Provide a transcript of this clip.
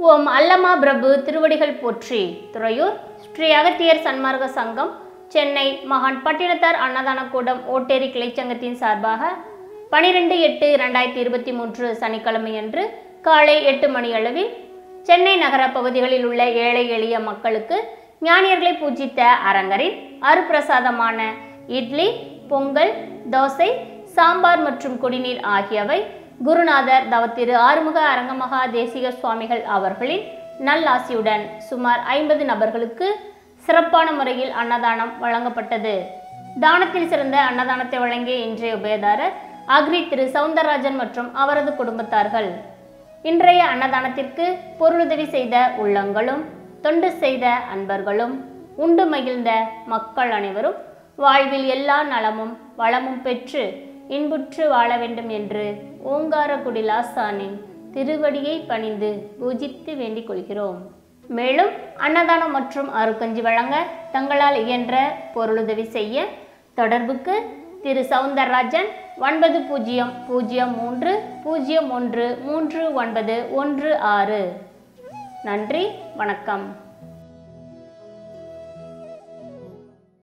ஓம் அல்லமா பிரபு திருவடிகள் போற்றி துறையூர் ஸ்ரீ அகத்தியர் சன்மார்க்க சங்கம் சென்னை மகான் பட்டினத்தார் அன்னதானக்கூடம் ஓட்டேரி கிளைச்சங்கத்தின் சார்பாக பனிரெண்டு எட்டு ரெண்டாயிரத்தி இருபத்தி மூன்று சனிக்கிழமையன்று காலை எட்டு மணி அளவில் சென்னை நகர பகுதிகளில் உள்ள ஏழை எளிய மக்களுக்கு ஞானியர்களை பூஜித்த அரங்கரின் அருப்பிரசாதமான இட்லி பொங்கல் தோசை சாம்பார் மற்றும் குடிநீர் ஆகியவை குருநாதர் தவத்திரு ஆறுமுக அரங்கமகா தேசிக சுவாமிகள் அவர்களின் நல்லாசியுடன் சுமார் ஐம்பது நபர்களுக்கு சிறப்பான முறையில் அன்னதானம் வழங்கப்பட்டது தானத்தில் சிறந்த அன்னதானத்தை வழங்கிய இன்றைய உபயதாரர் அக்ரி திரு சவுந்தரராஜன் மற்றும் அவரது குடும்பத்தார்கள் இன்றைய அன்னதானத்திற்கு பொருளுதவி செய்த உள்ளங்களும் தொண்டு செய்த அன்பர்களும் உண்டு மகிழ்ந்த மக்கள் அனைவரும் வாழ்வில் எல்லா நலமும் வளமும் பெற்று இன்புற்று வாழ வேண்டும் என்று ஓங்காரக்குடி லாசானின் திருவடியை பணிந்து பூஜித்து வேண்டிக் கொள்கிறோம் மேலும் அன்னதானம் மற்றும் அருக்கஞ்சி வழங்க தங்களால் இயன்ற பொருளுதவி செய்ய தொடர்புக்கு திரு சவுந்தரராஜன் ஒன்பது பூஜ்ஜியம் பூஜ்ஜியம் மூன்று பூஜ்ஜியம் ஒன்று மூன்று ஒன்பது ஒன்று ஆறு நன்றி வணக்கம்